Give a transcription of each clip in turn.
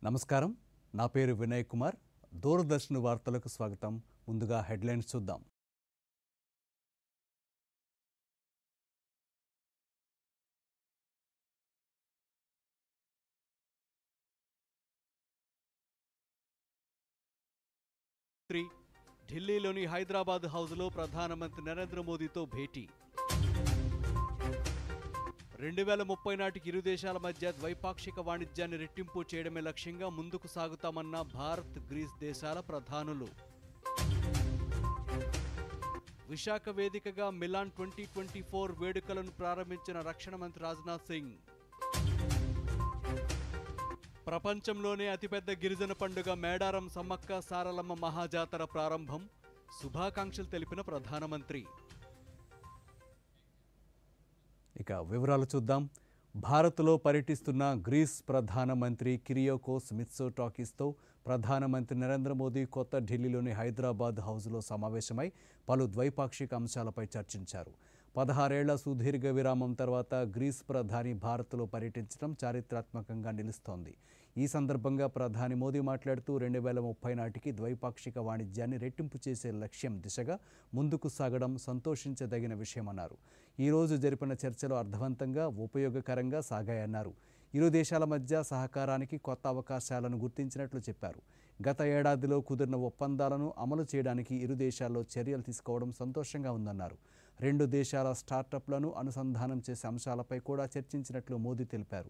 నమస్కారం నా పేరు వినయ్ కుమార్ దూరదర్శన్ వార్తలకు స్వాగతం ముందుగా హెడ్లైన్స్ చూద్దాం త్రీ ఢిల్లీలోని హైదరాబాద్ హౌస్లో ప్రధానమంత్రి నరేంద్ర మోదీతో భేటీ రెండు వేల ముప్పై నాటికి ఇరు దేశాల మధ్య ద్వైపాక్షిక వాణిజ్యాన్ని రెట్టింపు చేయడమే లక్ష్యంగా ముందుకు సాగుతామన్న భారత్ గ్రీస్ దేశాల ప్రధానులు విశాఖ వేదికగా మిలాన్ ట్వంటీ ట్వంటీ ఫోర్ వేడుకలను ప్రారంభించిన రక్షణ మంత్రి రాజ్నాథ్ సింగ్ ప్రపంచంలోనే అతిపెద్ద గిరిజన పండుగ మేడారం సమ్మక్క సారలమ్మ మహాజాతర ప్రారంభం శుభాకాంక్షలు తెలిపిన ప్రధానమంత్రి ఇక వివరాలు చూద్దాం భారత్లో పర్యటిస్తున్న గ్రీస్ ప్రధానమంత్రి కిరియోకోస్ మిత్సోటాకిస్తో ప్రధానమంత్రి నరేంద్ర మోదీ కొత్త ఢిల్లీలోని హైదరాబాద్ హౌస్లో సమావేశమై పలు ద్వైపాక్షిక అంశాలపై చర్చించారు పదహారేళ్ల సుదీర్ఘ విరామం తర్వాత గ్రీస్ ప్రధాని భారత్లో పర్యటించడం చారిత్రాత్మకంగా నిలుస్తోంది ఈ సందర్భంగా ప్రధాని మోదీ మాట్లాడుతూ రెండు వేల ముప్పై నాటికి ద్వైపాక్షిక వాణిజ్యాన్ని రెట్టింపు చేసే లక్ష్యం దిశగా ముందుకు సాగడం సంతోషించదగిన విషయమన్నారు ఈ రోజు జరిపిన చర్చలు అర్థవంతంగా ఉపయోగకరంగా సాగాయన్నారు ఇరు దేశాల మధ్య సహకారానికి కొత్త అవకాశాలను గుర్తించినట్లు చెప్పారు గత ఏడాదిలో కుదిరిన ఒప్పందాలను అమలు చేయడానికి ఇరు దేశాల్లో చర్యలు తీసుకోవడం సంతోషంగా ఉందన్నారు రెండు దేశాల స్టార్టప్లను అనుసంధానం చేసే అంశాలపై కూడా చర్చించినట్లు మోదీ తెలిపారు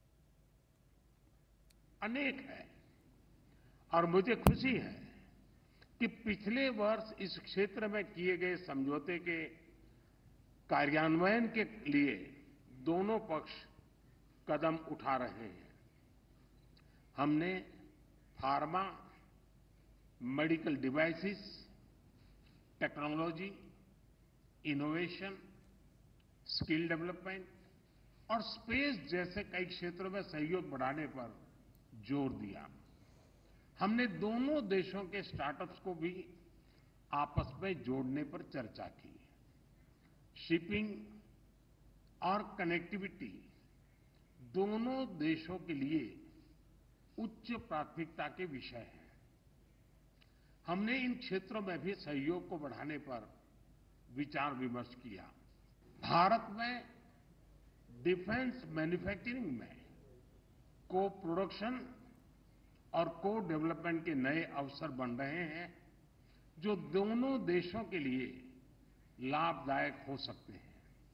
अनेक है और मुझे खुशी है कि पिछले वर्ष इस क्षेत्र में किए गए समझौते के कार्यान्वयन के लिए दोनों पक्ष कदम उठा रहे हैं हमने pharma medical devices technology innovation skill development और स्पेस जैसे कई क्षेत्रों में सहयोग बढ़ाने पर जोर दिया हमने दोनों देशों के स्टार्टअप्स को भी आपस में जोड़ने पर चर्चा की शिपिंग और कनेक्टिविटी दोनों देशों के लिए उच्च प्राथमिकता के विषय हैं हमने इन क्षेत्रों में भी सहयोग को बढ़ाने पर विचार विमर्श किया भारत में डिफेंस मैन्युफैक्चरिंग में को प्रोडक्शन और को डेवलपमेंट के नए अवसर बन रहे हैं जो दोनों देशों के लिए लाभदायक हो सकते हैं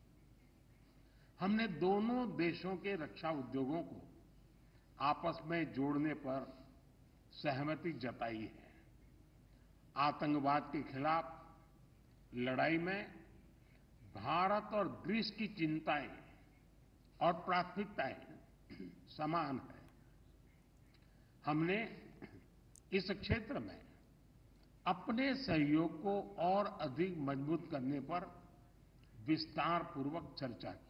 हमने दोनों देशों के रक्षा उद्योगों को आपस में जोड़ने पर सहमति जताई है आतंकवाद के खिलाफ लड़ाई में भारत और ग्रीस की चिंताएं और प्राथमिकताएं समान है हमने इस क्षेत्र में अपने सहयोग को और अधिक मजबूत करने पर विस्तार पूर्वक चर्चा की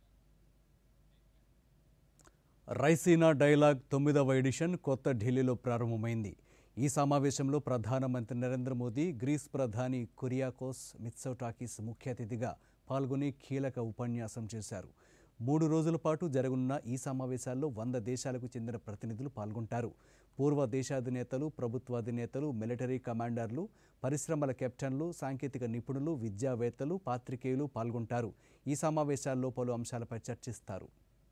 రైసీనా డైలాగ్ తొమ్మిదవ ఎడిషన్ కొత్త ఢిల్లీలో ప్రారంభమైంది ఈ సమావేశంలో ప్రధానమంత్రి నరేంద్ర మోదీ గ్రీస్ ప్రధాని కురియాకోస్ మిత్సోటాకిస్ ముఖ్య అతిథిగా పాల్గొని కీలక ఉపన్యాసం చేశారు మూడు రోజుల పాటు జరగనున్న ఈ సమావేశాల్లో వంద దేశాలకు చెందిన ప్రతినిధులు పాల్గొంటారు పూర్వ దేశాధినేతలు ప్రభుత్వాధినేతలు మిలిటరీ కమాండర్లు పరిశ్రమల కెప్టెన్లు సాంకేతిక నిపుణులు విద్యావేత్తలు పాత్రికేయులు పాల్గొంటారు ఈ సమావేశాల్లో పలు అంశాలపై చర్చిస్తారు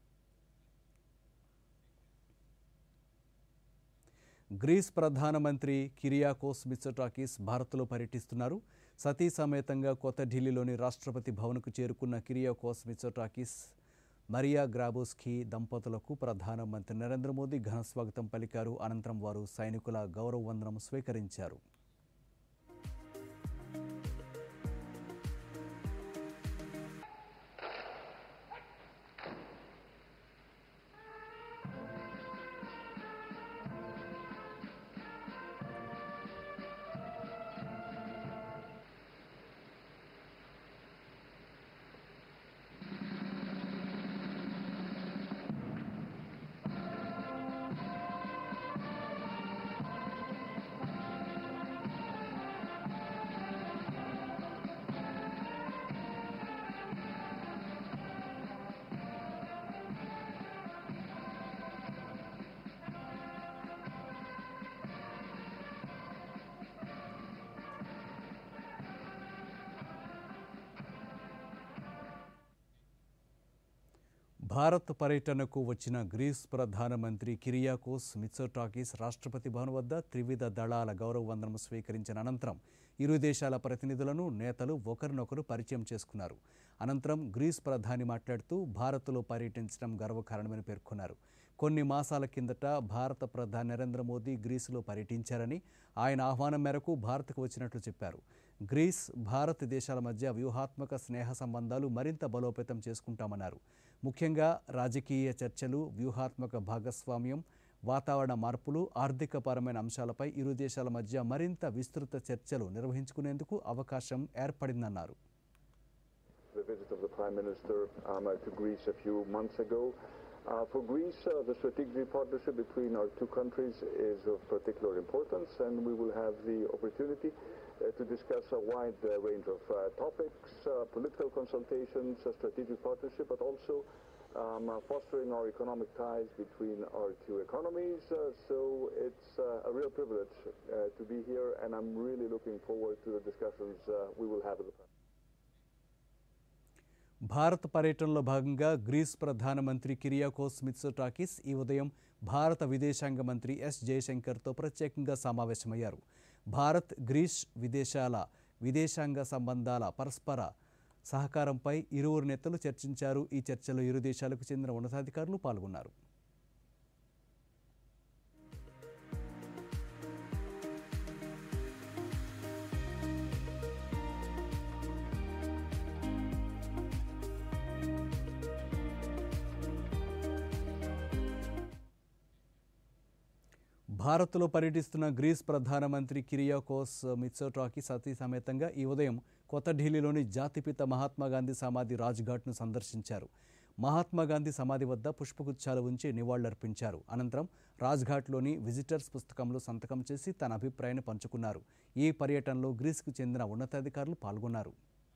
గ్రీస్ ప్రధానమంత్రి కిరియాకోస్ మిత్సోటాకిస్ భారత్లో పర్యటిస్తున్నారు సతీ సమేతంగా కొత్త ఢిల్లీలోని రాష్ట్రపతి భవన్కు చేరుకున్న కిరియాకోస్ మిత్సోటాకిస్ మరియా గ్రాబోస్కీ దంపతులకు ప్రధానమంత్రి నరేంద్ర మోదీ ఘనస్వాగతం పలికారు అనంతరం వారు సైనికుల గౌరవ వందనం స్వీకరించారు భారత్ పర్యటనకు వచ్చిన గ్రీస్ ప్రధానమంత్రి కిరియాకోస్ మిత్సోటాకిస్ రాష్ట్రపతి భవన్ వద్ద త్రివిధ దళాల గౌరవ వందనం స్వీకరించిన అనంతరం ఇరు దేశాల ప్రతినిధులను నేతలు ఒకరినొకరు పరిచయం చేసుకున్నారు అనంతరం గ్రీస్ ప్రధాని మాట్లాడుతూ భారత్లో పర్యటించడం గర్వకారణమని పేర్కొన్నారు కొన్ని మాసాల కిందట భారత ప్రధాని నరేంద్ర మోదీ గ్రీసులో పర్యటించారని ఆయన ఆహ్వానం మేరకు భారత్కు వచ్చినట్లు చెప్పారు గ్రీస్ భారత్ దేశాల మధ్య వ్యూహాత్మక స్నేహ సంబంధాలు మరింత బలోపేతం చేసుకుంటామన్నారు ముఖ్యంగా రాజకీయ చర్చలు వ్యూహాత్మక భాగస్వామ్యం వాతావరణ మార్పులు ఆర్థికపరమైన అంశాలపై ఇరు దేశాల మధ్య మరింత విస్తృత చర్చలు నిర్వహించుకునేందుకు అవకాశం ఏర్పడిందన్నారు the visit of the Prime Minister um, uh, to Greece a few months ago. Uh, for Greece, uh, the strategic partnership between our two countries is of particular importance, and we will have the opportunity uh, to discuss a wide uh, range of uh, topics, uh, political consultations, uh, strategic partnership, but also um, uh, fostering our economic ties between our two economies. Uh, so it's uh, a real privilege uh, to be here, and I'm really looking forward to the discussions uh, we will have with the Prime Bharat పర్యటనలో భాగంగా grace ప్రధానమంత్రి కిరియాకోస్ మిత్సోటాకిస్ ఈ ఉదయం భారత విదేశాంగ మంత్రి yes జయశంకర్తో ప్రత్యేకంగా సమావేశమయ్యారు భారత్ గ్రీస్ విదేశాల విదేశాంగ సంబంధాల పరస్పర సహకారంపై ఇరువురు నేతలు చర్చించారు ఈ చర్చలో ఇరు దేశాలకు చెందిన ఉన్నతాధికారులు పాల్గొన్నారు భారత్లో పర్యటిస్తున్న గ్రీస్ ప్రధానమంత్రి కిరియాకోస్ మిత్సోటాకి సతీ సమేతంగా ఈ ఉదయం కొత్త ఢిల్లీలోని జాతిపిత మహాత్మా గాంధీ సమాధి రాజ్ఘాట్ను సందర్శించారు మహాత్మా గాంధీ సమాధి వద్ద పుష్పగుచ్చాలు ఉంచి నివాళులర్పించారు అనంతరం రాజ్ఘాట్లోని విజిటర్స్ పుస్తకంలో సంతకం చేసి తన అభిప్రాయాన్ని పంచుకున్నారు ఈ పర్యటనలో గ్రీస్కు చెందిన ఉన్నతాధికారులు పాల్గొన్నారు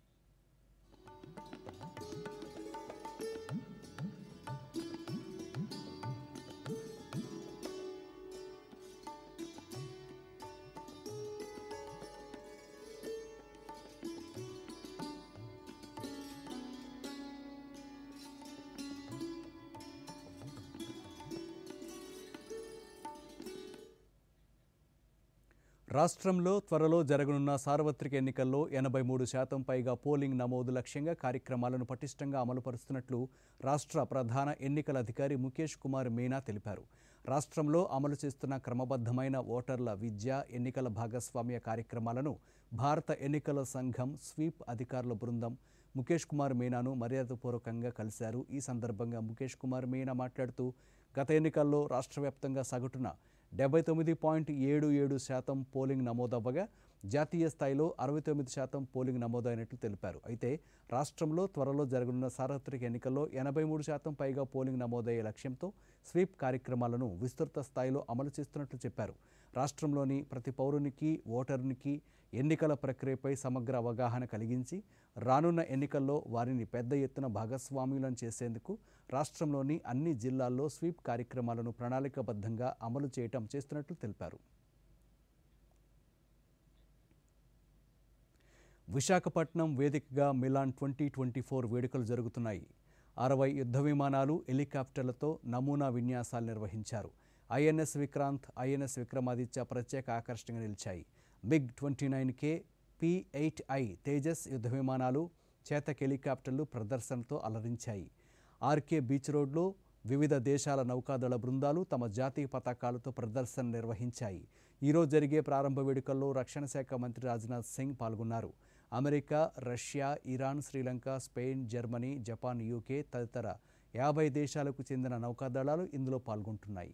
రాష్ట్రంలో త్వరలో జరగనున్న సార్వత్రిక ఎన్నికల్లో ఎనభై మూడు శాతం పైగా పోలింగ్ నమోదు లక్ష్యంగా కార్యక్రమాలను పటిష్టంగా అమలుపరుస్తున్నట్లు రాష్ట్ర ప్రధాన ఎన్నికల అధికారి ముఖేష్ కుమార్ మీనా తెలిపారు రాష్ట్రంలో అమలు చేస్తున్న క్రమబద్ధమైన ఓటర్ల విద్య ఎన్నికల భాగస్వామ్య కార్యక్రమాలను భారత ఎన్నికల సంఘం స్వీప్ అధికారుల బృందం ముఖేష్ కుమార్ మీనాను మర్యాదపూర్వకంగా కలిశారు ఈ సందర్భంగా ముఖేష్ కుమార్ మీనా మాట్లాడుతూ గత ఎన్నికల్లో రాష్ట్ర వ్యాప్తంగా సగటున డెబ్బై తొమ్మిది పాయింట్ ఏడు ఏడు శాతం పోలింగ్ నమోదవ్వగా జాతీయ స్థాయిలో అరవై తొమ్మిది శాతం పోలింగ్ నమోదైనట్లు తెలిపారు అయితే రాష్ట్రంలో త్వరలో జరగనున్న సార్వత్రిక ఎన్నికల్లో ఎనభై మూడు శాతం పైగా పోలింగ్ నమోదయ్యే లక్ష్యంతో స్వీప్ కార్యక్రమాలను విస్తృత స్థాయిలో అమలు చేస్తున్నట్లు చెప్పారు రాష్ట్రంలోని ప్రతి పౌరునికి ఓటరునికి ఎన్నికల ప్రక్రియపై సమగ్ర అవగాహన కలిగించి రానున్న ఎన్నికల్లో వారిని పెద్ద ఎత్తున భాగస్వామ్యులను చేసేందుకు రాష్ట్రంలోని అన్ని జిల్లాల్లో స్వీప్ కార్యక్రమాలను ప్రణాళికాబద్ధంగా అమలు చేయటం చేస్తున్నట్లు తెలిపారు విశాఖపట్నం వేదికగా మిలాన్ ట్వంటీ ట్వంటీ ఫోర్ వేడుకలు జరుగుతున్నాయి అరవై యుద్ధ విమానాలు హెలికాప్టర్లతో నమూనా విన్యాసాలు నిర్వహించారు ఐఎన్ఎస్ విక్రాంత్ ఐఎన్ఎస్ విక్రమాదిత్య ప్రత్యేక ఆకర్షణగా నిలిచాయి MiG twenty nine K P eight I Tejas యుద్ధ విమానాలు చేతక్ హెలికాప్టర్లు ప్రదర్శనతో అలరించాయి ఆర్కే బీచ్ రోడ్లో వివిధ దేశాల నౌకాదళ బృందాలు తమ జాతీయ పతాకాలతో ప్రదర్శన నిర్వహించాయి ఈరోజు జరిగే ప్రారంభ వేడుకల్లో రక్షణ శాఖ మంత్రి రాజ్నాథ్ సింగ్ పాల్గొన్నారు America Russia Iran Sri Lanka Spain Germany Japan UK తదితర యాభై దేశాలకు చెందిన నౌకాదళాలు ఇందులో పాల్గొంటున్నాయి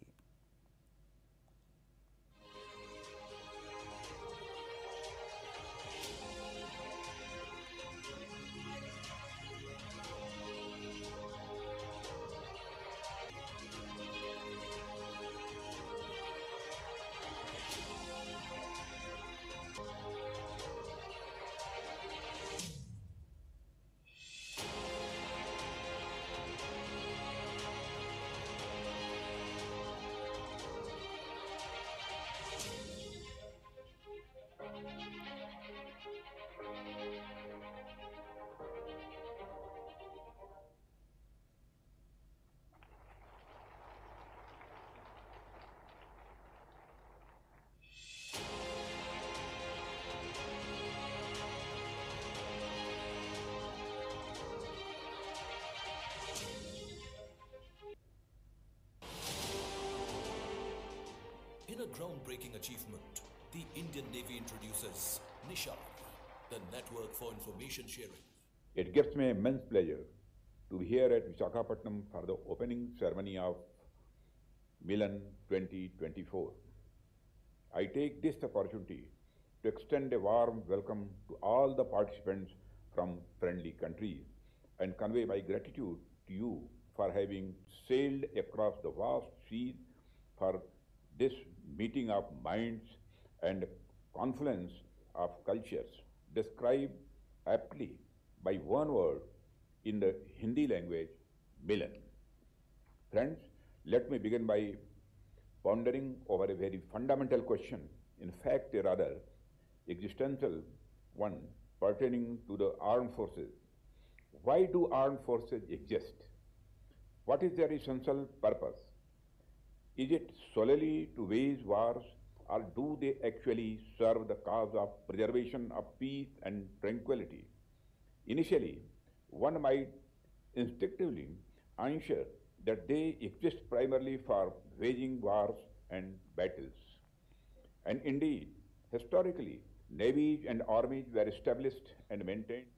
groundbreaking achievement, the Indian Navy introduces Nishar, the network for information sharing. It gives me immense pleasure to be here at Visakhapatnam for the opening ceremony of Milan 2024. I take this opportunity to extend a warm welcome to all the participants from friendly countries and convey my gratitude to you for having sailed across the vast seas for this meeting of minds and confluence of cultures described aptly by one word in the Hindi language, Milan. Friends, let me begin by pondering over a very fundamental question, in fact, a rather existential one pertaining to the armed forces. Why do armed forces exist? What is their essential purpose? Is it solely to wage wars or do they actually serve the cause of preservation of peace and tranquility? Initially, one might instinctively answer that they exist primarily for waging wars and battles. And indeed, historically, navies and armies were established and maintained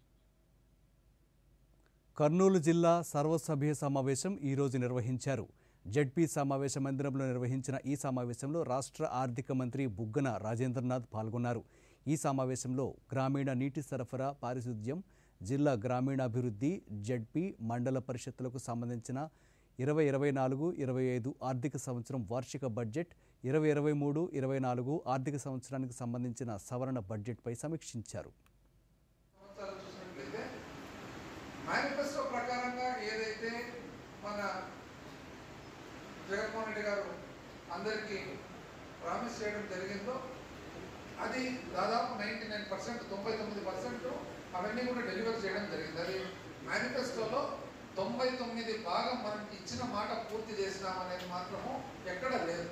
Kurnool జిల్లా సర్వసభ్య సమావేశం ఈరోజు నిర్వహించారు ZP సమావేశ మందిరంలో నిర్వహించిన ఈ సమావేశంలో రాష్ట్ర ఆర్థిక మంత్రి బుగ్గన రాజేంద్రనాథ్ పాల్గొన్నారు ఈ సమావేశంలో గ్రామీణ నీటి సరఫరా పారిశుద్ధ్యం జిల్లా గ్రామీణాభివృద్ధి జడ్పీ మండల పరిషత్తులకు సంబంధించిన ఇరవై ఇరవై నాలుగు ఇరవై ఐదు ఆర్థిక సంవత్సరం వార్షిక బడ్జెట్ ఇరవై ఇరవై మూడు ఇరవై నాలుగు ఆర్థిక సంవత్సరానికి సంబంధించిన సవరణ బడ్జెట్పై సమీక్షించారు సంవత్సరాలు చూసినట్లయితే మేనిఫెస్టో ప్రకారంగా ఏదైతే మన జగన్మోహన్ రెడ్డి గారు అందరికీ ప్రామిస్ చేయడం జరిగిందో అది దాదాపు నైంటీ నైన్ పర్సెంట్ తొంభై తొమ్మిది పర్సెంట్ అవన్నీ కూడా డెలివర్ చేయడం జరిగింది అది మేనిఫెస్టోలో తొంభై తొమ్మిది భాగం మనం ఇచ్చిన మాట పూర్తి చేసినాం అనేది మాత్రము ఎక్కడ లేదు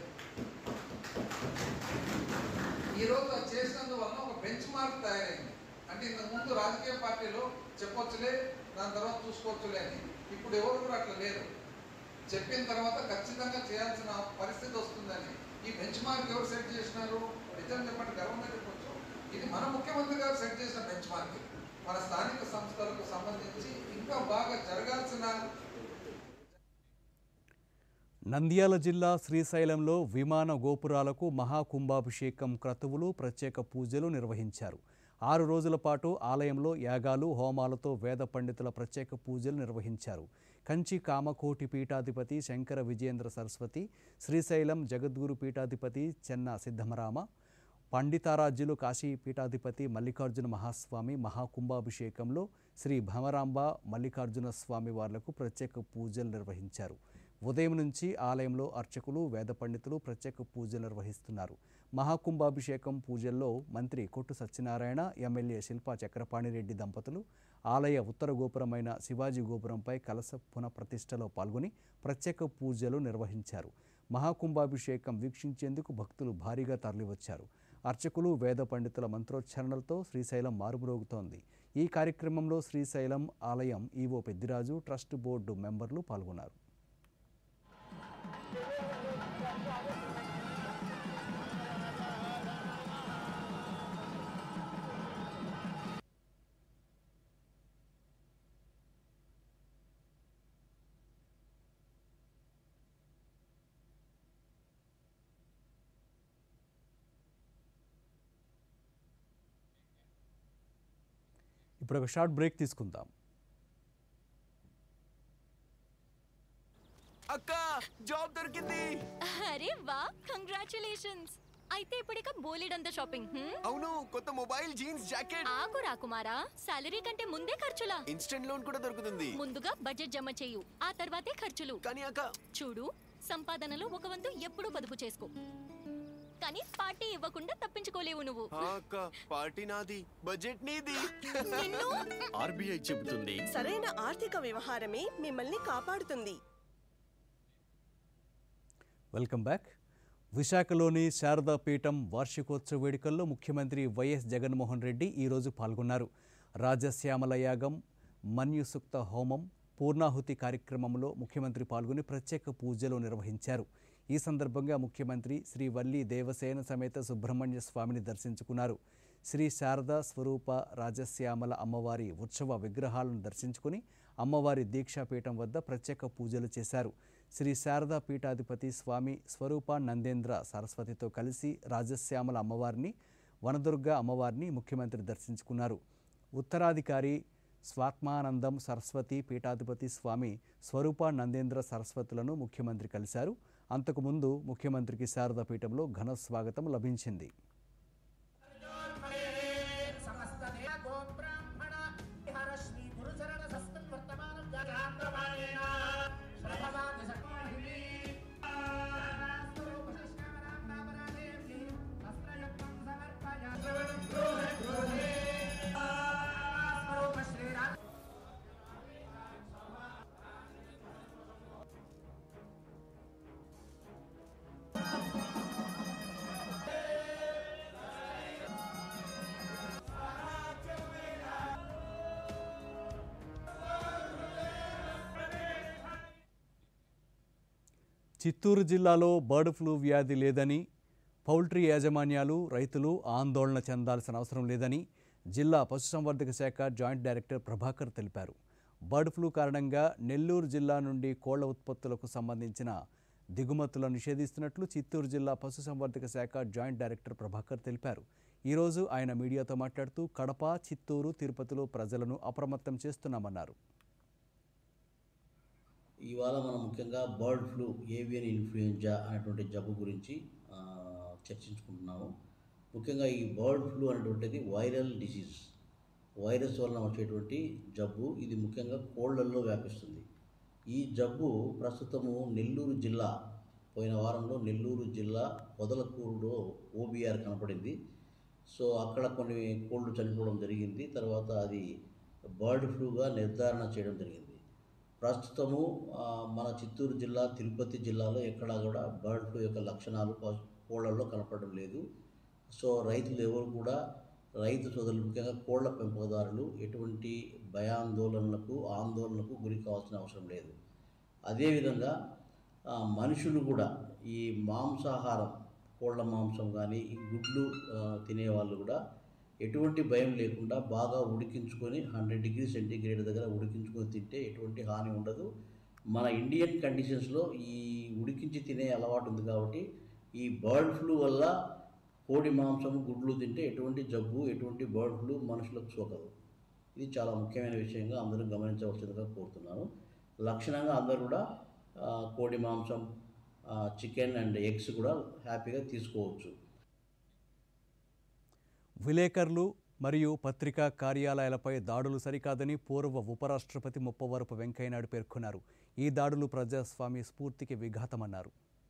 ఈరోజు అది చేసినందువలన ఒక బెంచ్ మార్క్ తయారైంది అంటే ఇంతకు ముందు రాజకీయ పార్టీలు చెప్పొచ్చులే దాని తర్వాత చూసుకోవచ్చులే అని ఇప్పుడు ఎవరు కూడా అట్లా లేరు చెప్పిన తర్వాత ఖచ్చితంగా చేయాల్సిన పరిస్థితి వస్తుందని ఈ బెంచ్ మార్క్ ఎవరు సెట్ చేసినారు నిజం చెప్పండి గర్వంగా చెప్పొచ్చు ఇది మన ముఖ్యమంత్రి గారు సెట్ చేసిన బెంచ్ మార్క్ మన స్థానిక సంస్థలకు సంబంధించి ఇంకా బాగా జరగాల్సిన నంద్యాల జిల్లా శ్రీశైలంలో విమాన గోపురాలకు మహాకుంభాభిషేకం క్రతువులు ప్రత్యేక పూజలు నిర్వహించారు ఆరు రోజుల పాటు ఆలయంలో యాగాలు హోమాలతో వేద పండితుల ప్రత్యేక పూజలు నిర్వహించారు కంచి కామకోటి పీఠాధిపతి శంకర విజయేంద్ర సరస్వతి శ్రీశైలం జగద్గురు పీఠాధిపతి చెన్న సిద్ధమరామ పండితారాజ్యులు కాశీ పీఠాధిపతి మల్లికార్జున మహాస్వామి మహాకుంభాభిషేకంలో శ్రీ భ్రమరాంబ మల్లికార్జున స్వామి వార్లకు ప్రత్యేక పూజలు నిర్వహించారు ఉదయం నుంచి ఆలయంలో అర్చకులు వేద పండితులు ప్రత్యేక పూజలు నిర్వహిస్తున్నారు మహాకుంభాభిషేకం పూజల్లో మంత్రి కొట్టు సత్యనారాయణ ఎమ్మెల్యే శిల్పా చక్రపాణిరెడ్డి దంపతులు ఆలయ ఉత్తర గోపురమైన శివాజీ గోపురంపై కలశ పునఃప్రతిష్టలో పాల్గొని ప్రత్యేక పూజలు నిర్వహించారు మహాకుంభాభిషేకం వీక్షించేందుకు భక్తులు భారీగా తరలివచ్చారు అర్చకులు వేద పండితుల మంత్రోచ్చారణలతో శ్రీశైలం మారుమ్రోగుతోంది ఈ కార్యక్రమంలో శ్రీశైలం ఆలయం ఈవో పెద్దిరాజు ట్రస్ట్ బోర్డు మెంబర్లు పాల్గొన్నారు ఇప్పుడు ఒక షార్ట్ బ్రేక్ తీసుకుందాం అక్క జాబ్ దొరికింది అరే వా కంగ్రాచులేషన్స్ అయితే ఇప్పుడు ఇక బోలెడంత షాపింగ్ హ్మ్? అవును కొత్త మొబైల్ జీన్స్ జాకెట్ ఆగు రాకుమారా సాలరీ కంటే ముందే ఖర్చులా ఇన్స్టెంట్ లోన్ కూడా దొరుకుతుంది ముందుగా బడ్జెట్ జమ చేయు ఆ తర్వాతే ఖర్చులు కానీ అక్క చూడు సంపాదనలో ఒక వంతు ఎప్పుడూ పొదుపు చేసుకో కానీ పార్టీ ఇవ్వకుండా తప్పించుకోలేవు నువ్వు ఆ అక్క పార్టీ నాది బడ్జెట్ నీది నిన్ను ఆర్బీఐ చెబుతుంది సరైన ఆర్థిక వ్యవహారమే మిమ్మల్ని కాపాడుతుంది వెల్కమ్ బ్యాక్ విశాఖలోని శారదా పీఠం వార్షికోత్సవ వేడుకల్లో ముఖ్యమంత్రి వైఎస్ జగన్మోహన్ రెడ్డి ఈరోజు పాల్గొన్నారు రాజశ్యామల యాగం మన్యుసుక్త హోమం పూర్ణాహుతి కార్యక్రమంలో ముఖ్యమంత్రి పాల్గొని ప్రత్యేక పూజలు నిర్వహించారు ఈ సందర్భంగా ముఖ్యమంత్రి శ్రీ వల్లి దేవసేన సమేత సుబ్రహ్మణ్య స్వామిని దర్శించుకున్నారు శ్రీ శారద స్వరూప రాజశ్యామల అమ్మవారి ఉత్సవ విగ్రహాలను దర్శించుకుని అమ్మవారి దీక్షాపీఠం వద్ద ప్రత్యేక పూజలు చేశారు శ్రీ శారదా పీఠాధిపతి స్వామి స్వరూప నందేంద్ర సరస్వతితో కలిసి రాజశ్యామల అమ్మవారిని వనదుర్గ అమ్మవారిని ముఖ్యమంత్రి దర్శించుకున్నారు ఉత్తరాధికారి స్వాత్మానందం సరస్వతి పీఠాధిపతి స్వామి స్వరూప నందేంద్ర సరస్వతులను ముఖ్యమంత్రి కలిశారు అంతకుముందు ముఖ్యమంత్రికి శారదా పీఠంలో ఘన స్వాగతం లభించింది చిత్తూరు జిల్లాలో బర్డ్ ఫ్లూ వ్యాధి లేదని పౌల్ట్రీ యాజమాన్యాలు రైతులు ఆందోళన చెందాల్సిన అవసరం లేదని జిల్లా పశుసంవర్ధక శాఖ జాయింట్ డైరెక్టర్ ప్రభాకర్ తెలిపారు బర్డ్ ఫ్లూ కారణంగా నెల్లూరు జిల్లా నుండి కోళ్ల ఉత్పత్తులకు సంబంధించిన దిగుమతులను నిషేధిస్తున్నట్లు చిత్తూరు జిల్లా పశుసంవర్ధక శాఖ జాయింట్ డైరెక్టర్ ప్రభాకర్ తెలిపారు ఈరోజు ఆయన మీడియాతో మాట్లాడుతూ కడప చిత్తూరు తిరుపతిలో ప్రజలను అప్రమత్తం చేస్తున్నామన్నారు ఇవాళ మనం ముఖ్యంగా బర్డ్ ఫ్లూ ఏవియన్ ఇన్ఫ్లుయెంజా అనేటువంటి జబ్బు గురించి ఆ, చర్చించుకుంటున్నాము ముఖ్యంగా ఈ బర్డ్ ఫ్లూ అనేటువంటిది వైరల్ డిసీజ్ వైరస్ వలన వచ్చేటువంటి జబ్బు ఇది ముఖ్యంగా కోళ్లల్లో వ్యాపిస్తుంది ఈ జబ్బు ప్రస్తుతము నెల్లూరు జిల్లా పోయిన వారంలో నెల్లూరు జిల్లా పొదలకూరులో ఓబీఆర్ కనపడింది సో అక్కడ కొన్ని కోళ్ళు చనిపోవడం జరిగింది తర్వాత అది బర్డ్ ఫ్లూగా నిర్ధారణ చేయడం జరిగింది ప్రస్తుతము ఆ, మన చిత్తూరు జిల్లా తిరుపతి జిల్లాలో ఎక్కడా కూడా బర్డ్ ఫ్లూ యొక్క లక్షణాలు పశు- కోళ్లలో కనపడడం లేదు సో రైతులు ఎవరు కూడా రైతు సోదరులు ముఖ్యంగా కోళ్ల పెంపకదారులు ఎటువంటి భయాందోళనలకు ఆందోళనకు గురి కావాల్సిన అవసరం లేదు అదేవిధంగా ఆ, మనుషులు కూడా ఈ మాంసాహారం కోళ్ల మాంసం కానీ ఈ గుడ్లు ఆ, తినేవాళ్ళు కూడా ఎటువంటి భయం లేకుండా బాగా ఉడికించుకొని హండ్రెడ్ డిగ్రీ సెంటీగ్రేడ్ దగ్గర ఉడికించుకొని తింటే ఎటువంటి హాని ఉండదు మన ఇండియన్ కండిషన్స్లో ఈ ఉడికించి తినే అలవాటు ఉంది కాబట్టి ఈ బర్డ్ ఫ్లూ వల్ల కోడి మాంసం గుడ్లు తింటే ఎటువంటి జబ్బు ఎటువంటి బర్డ్ ఫ్లూ మనుషులకు సోకదు ఇది చాలా ముఖ్యమైన విషయంగా అందరూ గమనించవలసిందిగా కోరుతున్నాను లక్షణంగా అందరూ కూడా ఆ, కోడి మాంసం చికెన్ అండ్ ఎగ్స్ కూడా హ్యాపీగా తీసుకోవచ్చు విలేకరులు మరియు పత్రికా కార్యాలయాలపై దాడులు సరికాదని పూర్వ ఉపరాష్ట్రపతి ముప్పవరపు వెంకయ్యనాయుడు పేర్కొన్నారు ఈ దాడులు ప్రజాస్వామ్య స్ఫూర్తికి విఘాతమన్నారు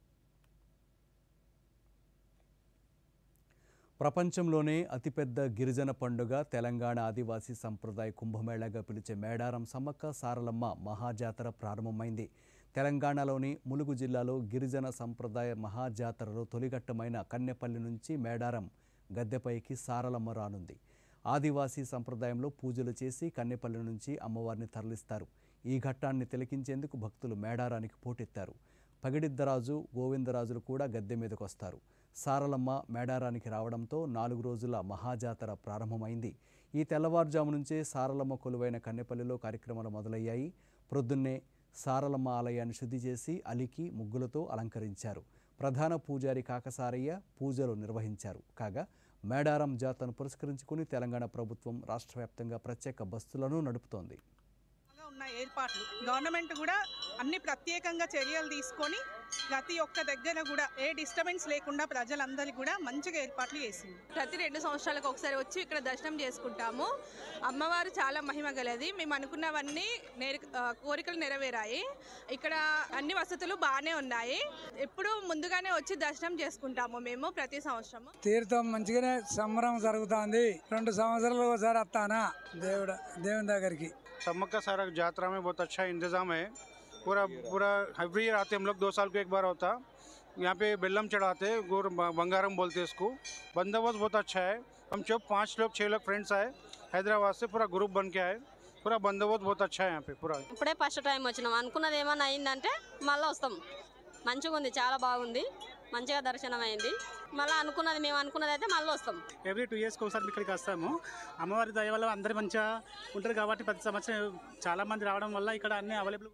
ప్రపంచంలోనే అతిపెద్ద గిరిజన పండుగ తెలంగాణ ఆదివాసీ సంప్రదాయ కుంభమేళాగా పిలిచే మేడారం సమ్మక్క సారలమ్మ మహాజాతర ప్రారంభమైంది తెలంగాణలోని ములుగు జిల్లాలో గిరిజన సంప్రదాయ మహాజాతరలో తొలిఘట్టమైన కన్నెపల్లి నుంచి మేడారం గద్దెపైకి సారలమ్మ రానుంది ఆదివాసీ సంప్రదాయంలో పూజలు చేసి కన్నెపల్లి నుంచి అమ్మవారిని తరలిస్తారు ఈ ఘట్టాన్ని తిలకించేందుకు భక్తులు మేడారానికి పోటెత్తారు పగిడిద్దరాజు గోవిందరాజులు కూడా గద్దె మీదకు వస్తారు సారలమ్మ మేడారానికి రావడంతో నాలుగు రోజుల మహాజాతర ప్రారంభమైంది ఈ తెల్లవారుజాము నుంచే సారలమ్మ కొలువైన కన్నెపల్లిలో కార్యక్రమాలు మొదలయ్యాయి ప్రొద్దున్నే సారలమ్మ ఆలయాన్ని శుద్ధి చేసి అలికి ముగ్గులతో అలంకరించారు ప్రధాన పూజారి కాకసారయ్య పూజలు నిర్వహించారు కాగా మేడారం జాతరను పురస్కరించుకుని తెలంగాణ ప్రభుత్వం రాష్ట్ర వ్యాప్తంగా ప్రత్యేక బస్సులను నడుపుతోంది ఉన్న ఏర్పాట్లు గవర్నమెంట్ కూడా అన్ని ప్రత్యేకంగా చర్యలు తీసుకొని ప్రతి ఒక్క దగ్గర కూడా ఏ డిస్టర్బెన్స్ లేకుండా ప్రజలందరికీ కూడా మంచిగా ఏర్పాట్లు చేసింది ప్రతి రెండు సంవత్సరాలకు ఒకసారి వచ్చి ఇక్కడ దర్శనం చేసుకుంటాము అమ్మవారు చాలా మహిమ గలది మేము అనుకున్నవన్నీ నేర ఆ, కోరికలు నెరవేరాయి ఇక్కడ అన్ని వసతులు బాగానే ఉన్నాయి ఎప్పుడు ముందుగానే వచ్చి దర్శనం చేసుకుంటాము మేము ప్రతి సంవత్సరము తీర్థం మంచిగానే సంబరం జరుగుతుంది రెండు సంవత్సరాలు ఒకసారి వస్తానా దేవుడు దేవుని దగ్గరికి सम्मक्का सारा यात्रा में बहुत अच्छा इंतज़ाम है पूरा पूरा एवरी ईयर आते हम लोग दो साल को एक बार होता यहाँ पे बेल्लम चढ़ाते गोर बंगारम बोलते हैं इसको बंदोबस्त बहुत अच्छा है हम जब पाँच लोग छः लोग फ्रेंड्स आए हैदराबाद से पूरा ग्रुप बन के आए पूरा बंदोबस्त बहुत अच्छा है यहाँ पे पूरा ఇప్పుడే ఫస్ట్ టైం వచ్చినాం అనుకున్నది ఏమైనా అయిందంటే మళ్ళీ వస్తాం మంచిగా ఉంది చాలా బాగుంది మంచిగా దర్శనం అయింది మళ్ళీ అనుకున్నది మేము అనుకున్నది అయితే మళ్ళీ వస్తాం ఎవ్రీ టూ ఇయర్స్కి ఒకసారి ఇక్కడికి వస్తాము అమ్మవారి దయ వల్ల అందరు మంచిగా ఉంటారు కాబట్టి ప్రతి సంవత్సరం చాలా మంది రావడం వల్ల ఇక్కడ అన్ని అవైలబుల్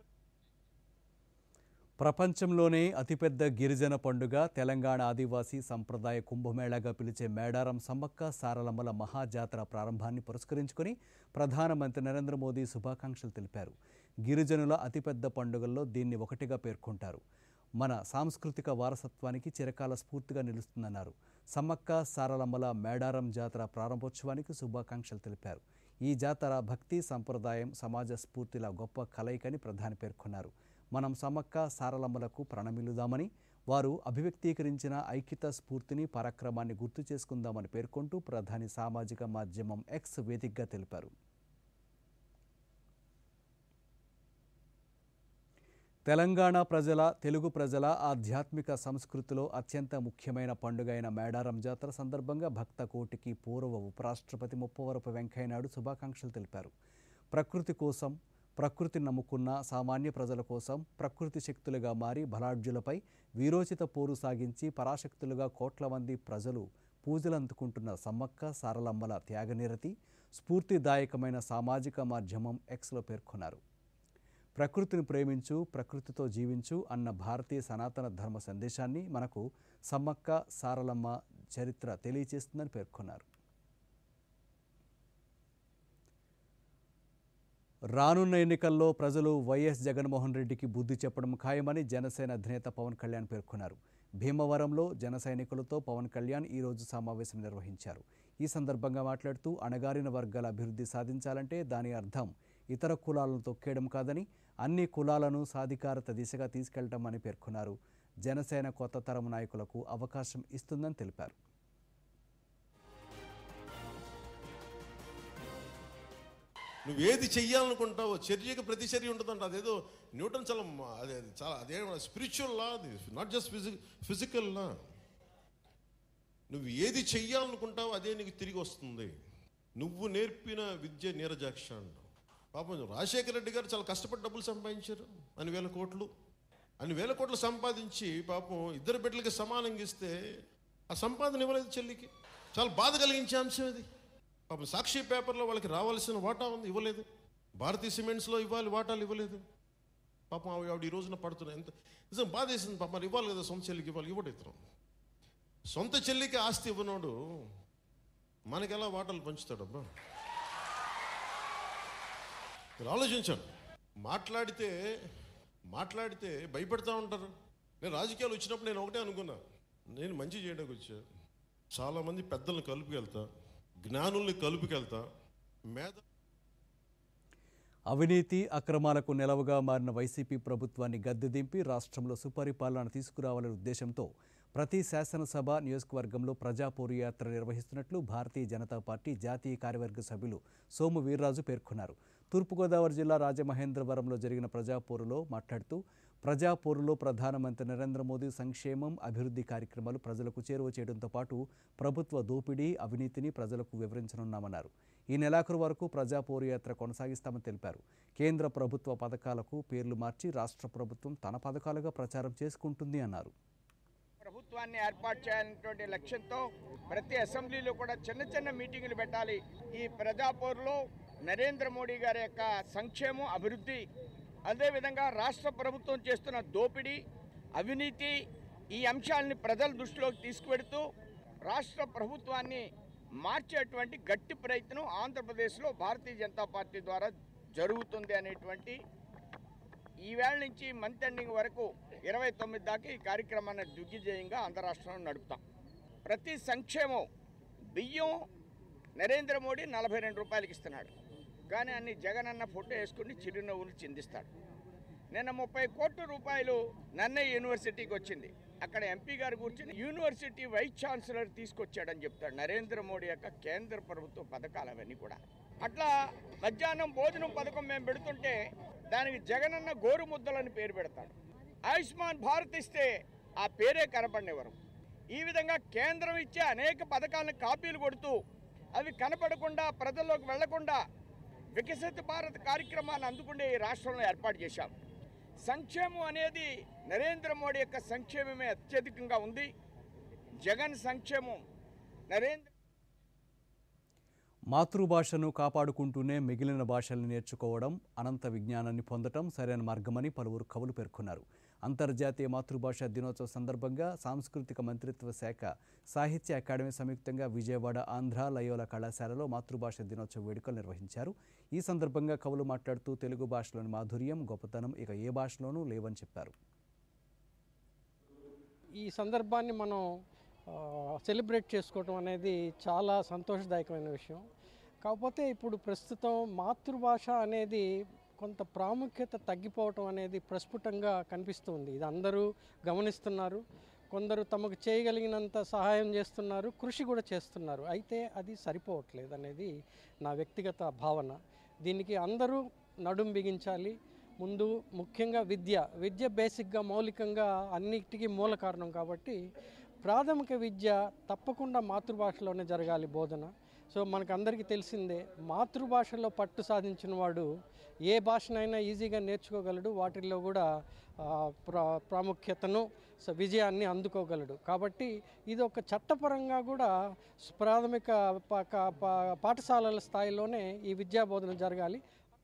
ప్రపంచంలోనే అతిపెద్ద గిరిజన పండుగ తెలంగాణ ఆదివాసీ సంప్రదాయ కుంభమేళాగా పిలిచే మేడారం సమ్మక్క సారలమ్మల మహాజాతర ప్రారంభాన్ని పురస్కరించుకొని ప్రధానమంత్రి నరేంద్ర మోదీ శుభాకాంక్షలు తెలిపారు గిరిజనుల అతిపెద్ద పండుగల్లో దీన్ని ఒకటిగా పేర్కొంటారు మన సాంస్కృతిక వారసత్వానికి చిరకాల స్ఫూర్తిగా నిలుస్తుందన్నారు సమ్మక్క సారలమ్మల మేడారం జాతర ప్రారంభోత్సవానికి శుభాకాంక్షలు తెలిపారు ఈ జాతర భక్తి సంప్రదాయం సమాజ స్ఫూర్తిల గొప్ప కలయికని ప్రధాని పేర్కొన్నారు మనం సమ్మక్క సారలమ్మలకు ప్రణమిలుదామని వారు అభివ్యక్తీకరించిన ఐక్యత స్ఫూర్తిని పరాక్రమాన్ని గుర్తు చేసుకుందామని పేర్కొంటూ ప్రధాని సామాజిక మాధ్యమం ఎక్స్ వేదికగా తెలిపారు తెలంగాణ ప్రజల తెలుగు ప్రజల ఆధ్యాత్మిక సంస్కృతిలో అత్యంత ముఖ్యమైన పండుగ అయిన మేడారం జాతర సందర్భంగా భక్త కోటికి పూర్వ ఉపరాష్ట్రపతి ముప్పవరపు వెంకయ్యనాయుడు శుభాకాంక్షలు తెలిపారు ప్రకృతి కోసం ప్రకృతిని నమ్ముకున్న సామాన్య ప్రజల కోసం ప్రకృతి శక్తులుగా మారి బలాఢ్యులపై వీరోచిత పోరు సాగించి పరాశక్తులుగా కోట్ల మంది ప్రజలు పూజలు అందుకుంటున్న సమ్మక్క సారలమ్మల త్యాగనిరతి స్ఫూర్తిదాయకమైన సామాజిక మాధ్యమం ఎక్స్లో పేర్కొన్నారు ప్రకృతిని ప్రేమించు ప్రకృతితో జీవించు అన్న భారతీయ సనాతన ధర్మ సందేశాన్ని మనకు సమ్మక్క సారలమ్మ చరిత్ర తెలియచేస్తుందని పేర్కొన్నారు రానున్న ఎన్నికల్లో ప్రజలు వైఎస్ జగన్మోహన్ రెడ్డికి బుద్ధి చెప్పడం ఖాయమని జనసేన అధినేత పవన్ కళ్యాణ్ పేర్కొన్నారు భీమవరంలో జన సైనికులతో పవన్ కళ్యాణ్ ఈరోజు సమావేశం నిర్వహించారు ఈ సందర్భంగా మాట్లాడుతూ అణగారిన వర్గాల అభివృద్ధి సాధించాలంటే దాని అర్థం ఇతర కులాలను తొక్కేయడం కాదని అన్ని కులాలను సాధికారత దిశగా తీసుకెళ్లడం అని పేర్కొన్నారు జనసేన కొత్త తరం నాయకులకు అవకాశం ఇస్తుందని తెలిపారు నువ్వు ఏది చెయ్యాలనుకుంటావో చర్యకి ప్రతిచర్య ఉంటుందంట అదేదో న్యూటన్ చాలా మ- అదే చాలా అదే స్పిరిచువల్ లా అది నాట్ జస్ట్ ఫిజిక్ ఫిజికల్ లా నువ్వు ఏది చెయ్యాలనుకుంటావో అదే నీకు తిరిగి వస్తుంది నువ్వు నేర్పిన విద్య నీరజాక్ష అంటావు పాపం రాజశేఖర రెడ్డి గారు చాలా కష్టపడి డబ్బులు సంపాదించారు అన్ని వేల కోట్లు అన్ని వేల కోట్లు సంపాదించి పాపం ఇద్దరు బిడ్డలకి సమానంగా ఇస్తే ఆ సంపాదన ఇవ్వలేదు చెల్లికి చాలా బాధ కలిగించే అంశం అది పాపం సాక్షి పేపర్లో వాళ్ళకి రావాల్సిన వాటా ఉంది ఇవ్వలేదు భారతీయ సిమెంట్స్లో ఇవ్వాలి వాటాలు ఇవ్వలేదు పాపం ఆవిడ ఆవిడ ఈ రోజున పడుతున్నాయి ఎంత నిజం బాధ వేసింది పాపం మరి ఇవ్వాలి కదా సొంత చెల్లికి ఇవ్వాలి ఇవ్వడు ఇతరం సొంత చెల్లికి ఆస్తి ఇవ్వనోడు మనకి ఎలా వాటాలు పంచుతాడబ్బా మీరు ఆలోచించండి మాట్లాడితే మాట్లాడితే భయపెడతా ఉంటారు నేను రాజకీయాలు వచ్చినప్పుడు నేను ఒకటే అనుకున్నా నేను మంచి చేయడానికి వచ్చా చాలామంది పెద్దలను కలుపుకెళ్తా జ్ఞానుల్ని కలుపుకెళ్తా మేధ అవినీతి అక్రమాలకు నిలవగా మారిన వైసీపీ ప్రభుత్వాన్ని గద్దె దింపి రాష్ట్రంలో సుపరిపాలన తీసుకురావాలనే ఉద్దేశంతో ప్రతి శాసనసభ నియోజకవర్గంలో ప్రజాపోరు యాత్ర నిర్వహిస్తున్నట్లు భారతీయ జనతా పార్టీ జాతీయ కార్యవర్గ సభ్యులు సోము వీర్రాజు పేర్కొన్నారు తూర్పుగోదావరి జిల్లా రాజమహేంద్రవరంలో జరిగిన ప్రజాపోరులో మాట్లాడుతూ ప్రజాపోరులో ప్రధానమంత్రి నరేంద్ర మోదీ సంక్షేమం అభివృద్ధి కార్యక్రమాలు ప్రజలకు చేరువ చేయడంతో పాటు ప్రభుత్వ దోపిడీ అవినీతిని ప్రజలకు వివరించనున్నామన్నారు ఈ నెలాఖరు వరకు ప్రజాపోరు యాత్ర కొనసాగిస్తామని తెలిపారు కేంద్ర ప్రభుత్వ పథకాలకు పేర్లు మార్చి రాష్ట్ర ప్రభుత్వం తన పథకాలుగా ప్రచారం చేసుకుంటుంది అన్నారు ప్రభుత్వాన్ని ఏర్పాటు చేయాలనేటువంటి లక్ష్యంతో ప్రతి అసెంబ్లీలో కూడా చిన్న చిన్న మీటింగులు పెట్టాలి ఈ ప్రజాపోరులో నరేంద్ర మోడీ గారి యొక్క సంక్షేమం అభివృద్ధి అదేవిధంగా రాష్ట్ర ప్రభుత్వం చేస్తున్న దోపిడీ అవినీతి ఈ అంశాలని ప్రజల దృష్టిలోకి తీసుకువెడుతూ రాష్ట్ర ప్రభుత్వాన్ని మార్చేటువంటి గట్టి ప్రయత్నం ఆంధ్రప్రదేశ్లో భారతీయ జనతా పార్టీ ద్వారా జరుగుతుంది అనేటువంటి ఈవేళ నుంచి మంత్ ఎండింగ్ వరకు ఇరవై తొమ్మిది దాకా ఈ కార్యక్రమాన్ని దిగ్విజయంగా ఆంధ్ర రాష్ట్రంలో నడుపుతాం ప్రతి సంక్షేమం బియ్యం నరేంద్ర మోడీ నలభై రెండు రూపాయలకి ఇస్తున్నాడు కానీ అన్ని జగనన్న ఫోటో వేసుకుని చిరునవ్వులు చిందిస్తాడు నిన్న ముప్పై కోట్ల రూపాయలు నన్నయ్య యూనివర్సిటీకి వచ్చింది అక్కడ ఎంపీ గారు కూర్చుని యూనివర్సిటీ వైస్ ఛాన్సలర్ తీసుకొచ్చాడని చెప్తాడు నరేంద్ర మోడీ యొక్క కేంద్ర ప్రభుత్వ పథకాలు అవన్నీ కూడా అట్లా మధ్యాహ్నం భోజనం పథకం మేము పెడుతుంటే దానికి జగనన్న గోరు ముద్దలని పేరు పెడతాడు ఆయుష్మాన్ భారత్ ఇస్తే ఆ పేరే కనపడినవారు ఈ విధంగా కేంద్రం ఇచ్చే అనేక పథకాలను కాపీలు కొడుతూ అవి కనపడకుండా ప్రజల్లోకి వెళ్లకుండా వికసిత భారత్ కార్యక్రమాన్ని అందుకునే ఈ రాష్ట్రంలో ఏర్పాటు చేశాం సంక్షేమం అనేది నరేంద్ర మోడీ యొక్క సంక్షేమమే అత్యధికంగా ఉంది జగన్ సంక్షేమం నరేంద్ర మాతృభాషను కాపాడుకుంటూనే మిగిలిన భాషల్ని నేర్చుకోవడం అనంత విజ్ఞానాన్ని పొందటం సరైన మార్గమని పలువురు కవులు పేర్కొన్నారు అంతర్జాతీయ మాతృభాష దినోత్సవ సందర్భంగా సాంస్కృతిక మంత్రిత్వ శాఖ సాహిత్య అకాడమీ సంయుక్తంగా విజయవాడ ఆంధ్ర లయోల కళాశాలలో మాతృభాష దినోత్సవ వేడుకలు నిర్వహించారు ఈ సందర్భంగా కవులు మాట్లాడుతూ తెలుగు భాషలోని మాధుర్యం గొప్పతనం ఇక ఏ భాషలోనూ లేవని చెప్పారు ఈ సందర్భాన్ని మనం ఆ, సెలబ్రేట్ చేసుకోవటం అనేది చాలా సంతోషదాయకమైన విషయం కాకపోతే ఇప్పుడు ప్రస్తుతం మాతృభాష అనేది కొంత ప్రాముఖ్యత తగ్గిపోవటం అనేది ప్రస్ఫుటంగా కనిపిస్తుంది ఇది అందరూ గమనిస్తున్నారు కొందరు తమకు చేయగలిగినంత సహాయం చేస్తున్నారు కృషి కూడా చేస్తున్నారు అయితే అది సరిపోవట్లేదు అనేది నా వ్యక్తిగత భావన దీనికి అందరూ నడుం బిగించాలి ముందు ముఖ్యంగా విద్య విద్య బేసిక్గా మౌలికంగా అన్నిటికీ మూల కారణం కాబట్టి ప్రాథమిక విద్య తప్పకుండా మాతృభాషలోనే జరగాలి బోధన సో మనకు అందరికీ తెలిసిందే మాతృభాషలో పట్టు సాధించిన వాడు ఏ భాషనైనా ఈజీగా నేర్చుకోగలడు వాటిల్లో కూడా ఆ, ప్రా ప్రాముఖ్యతను స- విజయాన్ని అందుకోగలడు కాబట్టి ఇది ఒక చట్టపరంగా కూడా స్- ప్రాథమిక ప- క- ప- పాఠశాలల స్థాయిలోనే ఈ విద్యా బోధన జరగాలి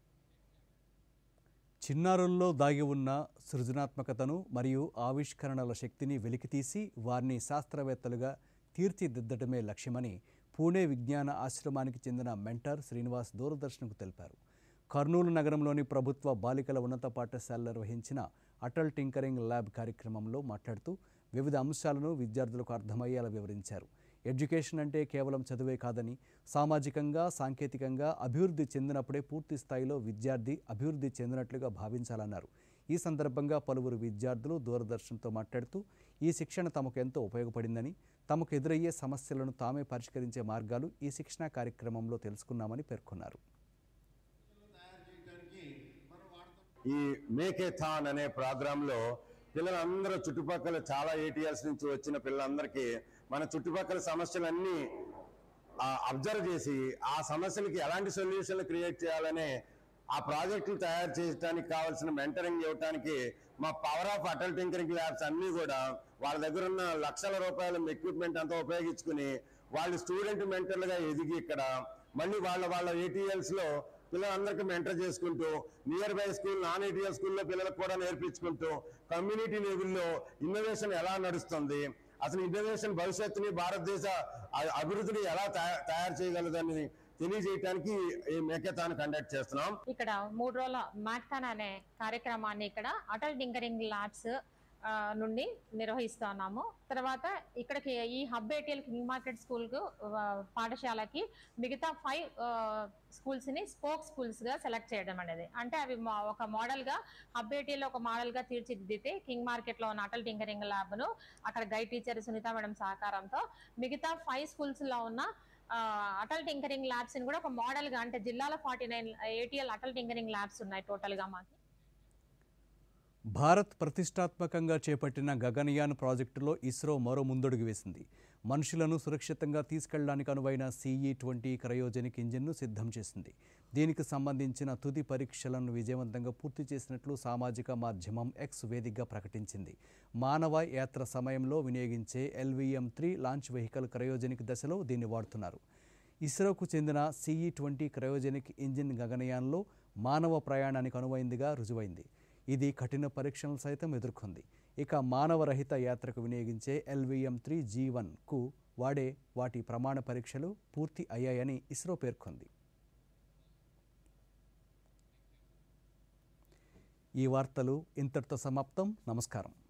చిన్నారుల్లో దాగి ఉన్న సృజనాత్మకతను మరియు ఆవిష్కరణల శక్తిని వెలికితీసి వారిని శాస్త్రవేత్తలుగా తీర్చిదిద్దడమే లక్ష్యమని పూణే విజ్ఞాన ఆశ్రమానికి చెందిన మెంటర్ శ్రీనివాస్ దూరదర్శన్కు తెలిపారు కర్నూలు నగరంలోని ప్రభుత్వ బాలికల ఉన్నత పాఠశాల నిర్వహించిన అటల్ టింకరింగ్ ల్యాబ్ కార్యక్రమంలో మాట్లాడుతూ వివిధ అంశాలను విద్యార్థులకు అర్థమయ్యేలా వివరించారు ఎడ్యుకేషన్ అంటే కేవలం చదువే కాదని సామాజికంగా సాంకేతికంగా అభివృద్ధి చెందినప్పుడే పూర్తి స్థాయిలో విద్యార్థి అభివృద్ధి చెందినట్లుగా భావించాలన్నారు ఈ సందర్భంగా పలువురు విద్యార్థులు దూరదర్శన్తో మాట్లాడుతూ ఈ శిక్షణ తమకు ఎంతో ఉపయోగపడిందని తమకు ఎదురయ్యే సమస్యలను తామే పరిష్కరించే మార్గాలు ఈ శిక్షణ కార్యక్రమంలో తెలుసుకున్నామని పేర్కొన్నారు ఈ మేకే థాన్ అనే ప్రోగ్రాంలో పిల్లలందరూ చుట్టుపక్కల చాలా ఏటీఎల్స్ నుంచి వచ్చిన పిల్లలందరికీ మన చుట్టుపక్కల సమస్యలన్నీ అబ్జర్వ్ చేసి ఆ సమస్యలకి ఎలాంటి సొల్యూషన్లు క్రియేట్ చేయాలనే ఆ ప్రాజెక్టులు తయారు చేయడానికి కావాల్సిన మెంటరింగ్ ఇవ్వడానికి మా power of Atal tinkering labs అన్నీ కూడా వాళ్ళ దగ్గర ఉన్న లక్షల రూపాయల ఎక్విప్మెంట్ అంతా ఉపయోగించుకుని వాళ్ళు స్టూడెంట్ మెంటర్లుగా ఎదిగి ఇక్కడ మళ్ళీ వాళ్ళ వాళ్ళ ఏటీఎల్స్ లో పిల్లలందరికీ మెంటర్ చేసుకుంటూ near by school non ATL స్కూల్లో పిల్లలకు కూడా నేర్పించుకుంటూ కమ్యూనిటీ లెవెల్లో ఇన్నోవేషన్ ఎలా నడుస్తుంది అసలు ఇన్నోవేషన్ భవిష్యత్తుని భారతదేశ అ- అభివృద్ధిని ఎలా తయా- తయారు చేయగలదని తెలియజేయడానికి ఈ మేకేతాన్ని కండక్ట్ చేస్తున్నాం ఇక్కడ మూడు రోజుల మ్యాక్థాన్ అనే కార్యక్రమాన్ని ఇక్కడ అటల్ టింకరింగ్ ల్యాబ్స్ ఆ, నుండి నిర్వహిస్తున్నాము తర్వాత ఇక్కడికి ఈ హబ్ ఏటీఎల్ కింగ్ మార్కెట్ స్కూల్కు ఆ, పాఠశాలకి మిగతా ఫైవ్ స్కూల్స్ని స్పోక్ స్కూల్స్గా సెలెక్ట్ చేయడం అనేది అంటే అవి మా- ఒక మోడల్గా హబ్ ఏటీఎల్ ఒక మోడల్గా తీర్చిదిద్దితే కింగ్ మార్కెట్లో ఉన్న అటల్ టింకరింగ్ ల్యాబ్ను అక్కడ గైడ్ టీచర్ సునీత మేడం సహకారంతో మిగతా ఫైవ్ స్కూల్స్లో ఉన్న ఆ, అటల్ టింకరింగ్ ల్యాబ్స్ కూడా ఒక మోడల్ గా అంటే జిల్లాలో forty nine ATL Atal tinkering labs ఉన్నాయి టోటల్ గా మాకు భారత్ ప్రతిష్టాత్మకంగా చేపట్టిన గగనయాన్ ప్రాజెక్టులో ఇస్రో మరో ముందడుగు వేసింది మనుషులను సురక్షితంగా తీసుకెళ్లడానికి అనువైన సిఈ ట్వంటీ క్రయోజెనిక్ ఇంజిన్ను సిద్ధం చేసింది దీనికి సంబంధించిన తుది పరీక్షలను విజయవంతంగా పూర్తి చేసినట్లు సామాజిక మాధ్యమం ఎక్స్ వేదికగా ప్రకటించింది మానవ యాత్ర సమయంలో వినియోగించే LVM three launch vehicle cryogenic దశలో దీన్ని వాడుతున్నారు ఇస్రోకు చెందిన సిఈ ట్వంటీ క్రయోజెనిక్ ఇంజిన్ గగనయాన్లో మానవ ప్రయాణానికి అనువైందిగా రుజువైంది ఇది కఠిన పరీక్షలను సైతం ఎదుర్కొంది ఇక మానవరహిత యాత్రకు వినియోగించే ఎల్విఎం త్రీ జీ వన్కు వాడే వాటి ప్రమాణ పరీక్షలు పూర్తి అయ్యాయని ఇస్రో పేర్కొంది ఈ వార్తలు ఇంతటితో సమాప్తం నమస్కారం